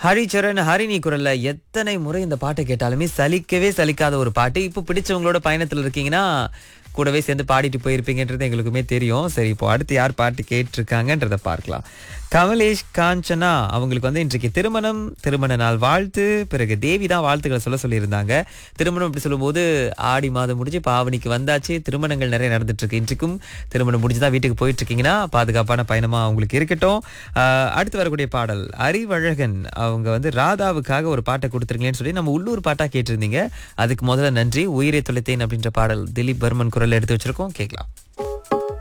ஹரிச்சரண் ஹரிணி குரல்ல எத்தனை முறை இந்த பாட்டை கேட்டாலுமே சலிக்கவே சலிக்காத ஒரு பாட்டு இப்போ பிடிச்சவங்களோட பயணத்துல இருக்கீங்கன்னா கூடவே சேர்ந்து பாடிட்டு போயிருப்பீங்கன்றது எங்களுக்குமே தெரியும் சரி இப்போ அடுத்து யார் பாட்டு கேட்டிருக்காங்கன்றதை பார்க்கலாம் கமலேஷ் காஞ்சனா அவங்களுக்கு வந்து இன்றைக்கு திருமணம் திருமண நாள் வாழ்த்து பிறகு தேவி தான் வாழ்த்துக்களை சொல்ல சொல்லியிருந்தாங்க திருமணம் அப்படி சொல்லும்போது ஆடி மாதம் முடிஞ்சு பாவனிக்கு வந்தாச்சு திருமணங்கள் நிறைய நடந்துட்டு இருக்கு இன்றைக்கும் திருமணம் முடிஞ்சு தான் வீட்டுக்கு போயிட்டு இருக்கீங்கன்னா பாதுகாப்பான பயணமா அவங்களுக்கு இருக்கட்டும் ஆஹ் அடுத்து வரக்கூடிய பாடல் அறிவழகன் அவங்க வந்து ராதாவுக்காக ஒரு பாட்டை கொடுத்துருங்களேன்னு சொல்லி நம்ம உள்ளூர் பாட்டா கேட்டிருந்தீங்க அதுக்கு முதல்ல நன்றி உயிரை தொலைத்தேன் அப்படின்ற பாடல் திலீப் பர்மன் குரல் எடுத்து வச்சிருக்கோம் கேட்கலாம்